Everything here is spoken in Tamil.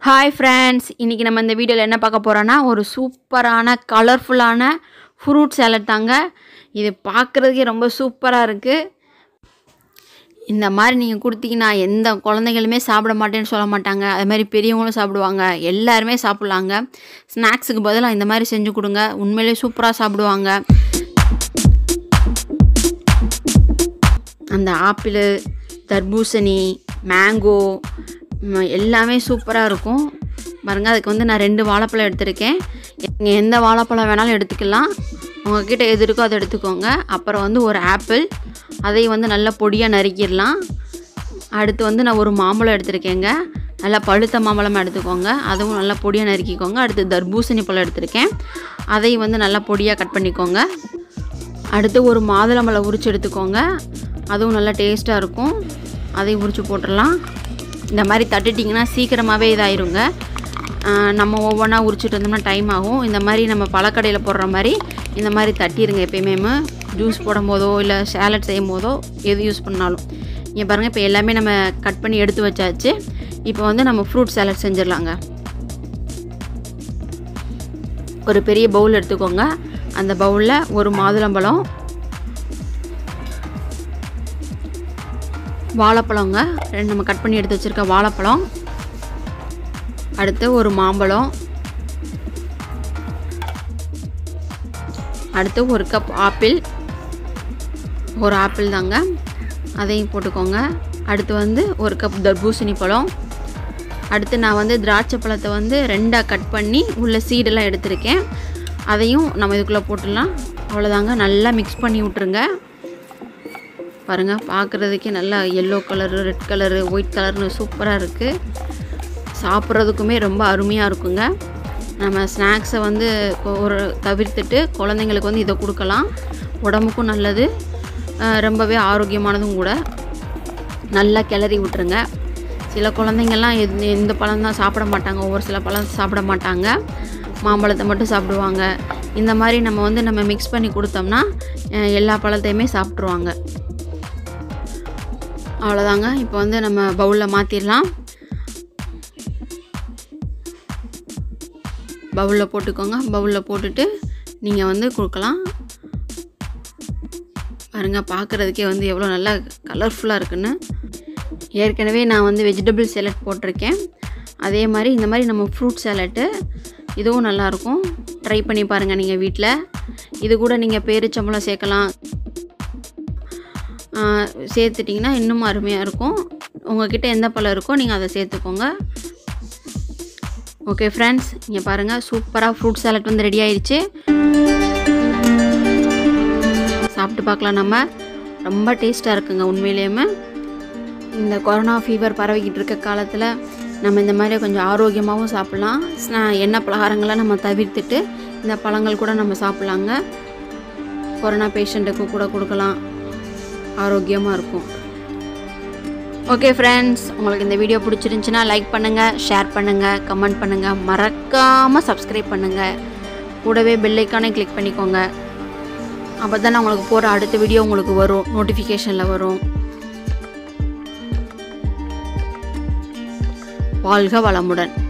ஹாய் ஃப்ரெண்ட்ஸ் இன்றைக்கி நம்ம இந்த வீடியோவில் என்ன பார்க்க போகிறோன்னா ஒரு சூப்பரான கலர்ஃபுல்லான ஃப்ரூட் சேலட் தாங்க இது பார்க்குறதுக்கே ரொம்ப சூப்பராக இருக்குது இந்த மாதிரி நீங்கள் கொடுத்தீங்கன்னா எந்த குழந்தைகளுமே சாப்பிட மாட்டேன்னு சொல்ல மாட்டாங்க அது மாதிரி பெரியவங்களும் சாப்பிடுவாங்க எல்லாருமே சாப்பிட்லாங்க ஸ்நாக்ஸுக்கு பதிலாக இந்த மாதிரி செஞ்சு கொடுங்க உண்மையிலேயே சூப்பராக சாப்பிடுவாங்க அந்த ஆப்பிள் தர்பூசணி மேங்கோ ம், எல்லாமே சூப்பராக இருக்கும் பாருங்கள் அதுக்கு வந்து நான் ரெண்டு வாழைப்பழம் எடுத்திருக்கேன் நீங்கள் எந்த வாழைப்பழம் வேணாலும் எடுத்துக்கலாம் உங்ககிட்ட எது இருக்கோ அதை எடுத்துக்கோங்க அப்புறம் வந்து ஒரு ஆப்பிள் அதை வந்து நல்லா பொடியாக நறுக்கிடலாம் அடுத்து வந்து நான் ஒரு மாம்பழம் எடுத்திருக்கேங்க நல்லா பழுத்த மாம்பழமாக எடுத்துக்கோங்க அதுவும் நல்லா பொடியாக நறுக்கிக்கோங்க அடுத்து தர்பூசணி பழம் எடுத்திருக்கேன் அதையும் வந்து நல்லா பொடியாக கட் பண்ணிக்கோங்க அடுத்து ஒரு மாதுளம்பழம் உரிச்சு எடுத்துக்கோங்க அதுவும் நல்லா டேஸ்ட்டாக இருக்கும் அதையும் உரிச்சு போட்டுடலாம் இந்த மாதிரி தட்டுட்டிங்கன்னா சீக்கிரமாகவே இதாயிருங்க ஆஹ் நம்ம ஒவ்வொன்றா உரிச்சிட்டு இருந்தோம்னா டைம் ஆகும் இந்த மாதிரி நம்ம பழக்கடையில் போடுற மாதிரி இந்த மாதிரி தட்டிடுங்க எப்பயுமே ஜூஸ் போடும் போதோ இல்லை சேலட் செய்யும் போதோ எது யூஸ் பண்ணாலும் இங்கே பாருங்கள் இப்போ எல்லாமே நம்ம கட் பண்ணி எடுத்து வச்சாச்சு இப்போ வந்து நம்ம ஃப்ரூட் சேலட் செஞ்சிடலாங்க ஒரு பெரிய பவுல் எடுத்துக்கோங்க அந்த பவுலில் ஒரு மாதுளம்பழம் வாழைப்பழங்க ரெண்டு நம்ம கட் பண்ணி எடுத்து வச்சுருக்க வாழைப்பழம் அடுத்து ஒரு மாம்பழம் அடுத்து ஒரு கப் ஆப்பிள் ஒரு ஆப்பிள் தாங்க அதையும் போட்டுக்கோங்க அடுத்து வந்து ஒரு கப் தர்பூசணி பழம் அடுத்து நான் வந்து திராட்சை பழத்தை வந்து ரெண்டாக கட் பண்ணி உள்ள சீடெல்லாம் எடுத்திருக்கேன் அதையும் நம்ம இதுக்குள்ளே போட்டுடலாம் அவ்வளோதாங்க நல்லா மிக்ஸ் பண்ணி விட்ருங்க பாருங்கள் பார்க்குறதுக்கே நல்லா yellow colour red colour white கலர்னு சூப்பராக இருக்குது சாப்பிட்றதுக்குமே ரொம்ப அருமையாக இருக்குங்க நம்ம ஸ்நாக்ஸை வந்து ஒரு தவிர்த்துட்டு குழந்தைங்களுக்கு வந்து இதை கொடுக்கலாம் உடம்புக்கும் நல்லது அஹ் ரொம்பவே ஆரோக்கியமானதும் கூட நல்லா கிளறி விட்டுருங்க சில குழந்தைங்கள்லாம் எந்த எந்த பழம் தான் சாப்பிட மாட்டாங்க ஒவ்வொரு சில பழம் சாப்பிட மாட்டாங்க மாம்பழத்தை மட்டும் சாப்பிடுவாங்க இந்த மாதிரி நம்ம வந்து நம்ம மிக்ஸ் பண்ணி கொடுத்தோம்னா அஹ் எல்லா பழத்தையுமே சாப்பிட்ருவாங்க அவ்வளோதாங்க இப்போ வந்து நம்ம பவுலில் மாற்றிடலாம் பவுலில் போட்டுக்கோங்க பவுலில் போட்டுட்டு நீங்கள் வந்து கொடுக்கலாம் பாருங்க பார்க்குறதுக்கே வந்து எவ்வளோ நல்லா கலர்ஃபுல்லாக இருக்குன்னு ஏற்கனவே நான் வந்து வெஜிடபிள் சேலட் போட்டிருக்கேன் அதே மாதிரி இந்த மாதிரி நம்ம ஃப்ரூட் சேலட்டு இதுவும் நல்லாயிருக்கும் ட்ரை பண்ணி பாருங்கள் நீங்கள் வீட்டில் இது கூட நீங்கள் பேரிச்சம்பழம் சேர்க்கலாம் ஆஹ் சேர்த்துட்டிங்கன்னா இன்னும் அருமையாக இருக்கும் உங்ககிட்ட எந்த பழம் இருக்கோ நீங்கள் அதை சேர்த்துக்கோங்க ஓகே ஃப்ரெண்ட்ஸ் இங்கே பாருங்கள் சூப்பராக ஃப்ரூட் சாலட் வந்து ரெடி ஆயிடுச்சு சாப்பிட்டு பார்க்கலாம் நம்ம ரொம்ப டேஸ்ட்டாக இருக்குங்க உண்மையிலேயுமே இந்த கொரோனா ஃபீவர் பரவிக்கிட்டு இருக்க காலத்தில் நம்ம இந்த மாதிரி கொஞ்சம் ஆரோக்கியமாகவும் சாப்பிட்லாம் ஸ்நா எண்ணெய் பலகாரங்களை நம்ம தவிர்த்துட்டு இந்த பழங்கள் கூட நம்ம சாப்பிட்லாங்க கொரோனா பேஷண்ட்டுக்கு கூட கொடுக்கலாம் ஆரோக்கியமாக இருக்கும் ஓகே ஃப்ரெண்ட்ஸ் உங்களுக்கு இந்த வீடியோ பிடிச்சிருந்துச்சின்னா லைக் பண்ணுங்கள் ஷேர் பண்ணுங்கள் கமெண்ட் பண்ணுங்கள் மறக்காமல் சப்ஸ்கிரைப் பண்ணுங்கள் கூடவே பெல்லைக்கானே கிளிக் பண்ணிக்கோங்க அப்போ தான் உங்களுக்கு போகிற அடுத்த வீடியோ உங்களுக்கு வரும் நோட்டிஃபிகேஷனில் வரும் வாழ்க வளமுடன்